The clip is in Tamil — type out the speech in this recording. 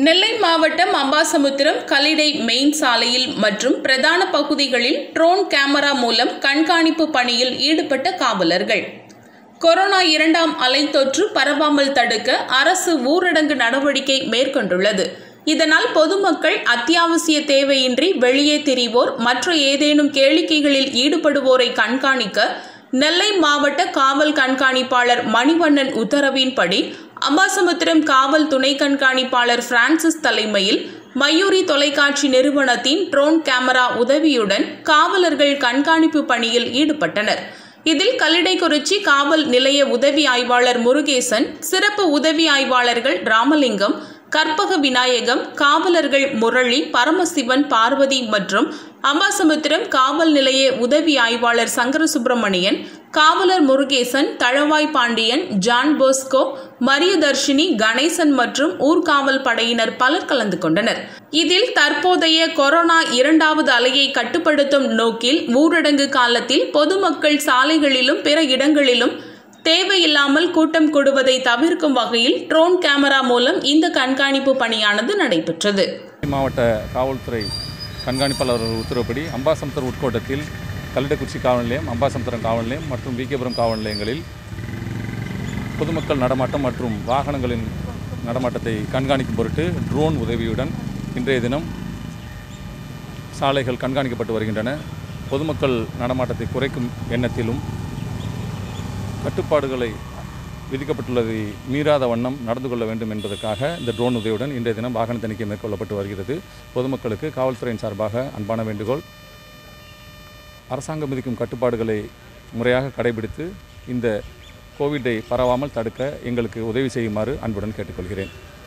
நெல்லை மாவட்டம் அம்பாசமுத்திரம் கலிடை மெயின் சாலையில் மற்றும் பிரதான பகுதிகளில் ட்ரோன் கேமரா மூலம் கண்காணிப்பு பணியில் ஈடுபட்ட காவலர்கள் கொரோனா இரண்டாம் அலை தொற்று பரவாமல் தடுக்க அரசு ஊரடங்கு நடவடிக்கை மேற்கொண்டுள்ளது இதனால் பொதுமக்கள் அத்தியாவசிய தேவையின்றி வெளியே திரிவோர் மற்ற ஏதேனும் கேளிக்கைகளில் ஈடுபடுவோரை கண்காணிக்க நெல்லை மாவட்ட காவல் கண்காணிப்பாளர் மணிவண்ணன் உத்தரவின்படி அம்பாசமுத்திரம் காவல் துணை கண்காணிப்பாளர் பிரான்சிஸ் தலைமையில் மயூரி தொலைக்காட்சி நிறுவனத்தின் ட்ரோன் கேமரா உதவியுடன் காவலர்கள் கண்காணிப்பு பணியில் ஈடுபட்டனர் இதில் கல்லிடைக்குறிச்சி காவல் நிலைய உதவி ஆய்வாளர் முருகேசன் சிறப்பு உதவி ஆய்வாளர்கள் ராமலிங்கம் கற்பக விநாயகம் காவலர்கள் முரளி பரமசிவன் பார்வதி மற்றும் அம்பாசமுத்திரம் காவல் நிலைய உதவி ஆய்வாளர் சங்கர சுப்பிரமணியன் காவலர் முருகேசன் தழவாய் பாண்டியன் ஜான் போஸ்கோ மரியதர்ஷினி கணேசன் மற்றும் ஊர்காவல் படையினர் பலர் கலந்து கொண்டனர் இதில் தற்போதைய கொரோனா இரண்டாவது அலையை கட்டுப்படுத்தும் நோக்கில் ஊரடங்கு காலத்தில் பொதுமக்கள் சாலைகளிலும் பிற இடங்களிலும் தேவையில்லாமல் கூட்டம் கூடுவதை தவிர்க்கும் வகையில் ட்ரோன் கேமரா மூலம் இந்த கண்காணிப்பு பணியானது நடைபெற்றது மாவட்ட காவல்துறை கண்காணிப்பாளர் உத்தரவுப்படி அம்பாசமுத்திரம் உட்கோட்டத்தில் கல்லடைக்குறிச்சி காவல் நிலையம் அம்பாசமுத்திரம் காவல் நிலையம் மற்றும் விகேபுரம் காவல் நிலையங்களில் பொதுமக்கள் நடமாட்டம் மற்றும் வாகனங்களின் நடமாட்டத்தை கண்காணிக்கும் பொருட்டு ட்ரோன் உதவியுடன் இன்றைய தினம் சாலைகள் கண்காணிக்கப்பட்டு வருகின்றன பொதுமக்கள் நடமாட்டத்தை குறைக்கும் எண்ணத்திலும் கட்டுப்பாடுகளை விதிக்கப்பட்டுள்ளதை மீறாத வண்ணம் நடந்து கொள்ள வேண்டும் என்பதற்காக இந்த ட்ரோன் உதவியுடன் இன்றைய தினம் வாகன தணிக்கை மேற்கொள்ளப்பட்டு வருகிறது பொதுமக்களுக்கு காவல்துறையின் சார்பாக அன்பான வேண்டுகோள் அரசாங்கம் விதிக்கும் கட்டுப்பாடுகளை முறையாக கடைபிடித்து இந்த கோவிட்டை பரவாமல் தடுக்க எங்களுக்கு உதவி செய்யுமாறு அன்புடன் கேட்டுக்கொள்கிறேன்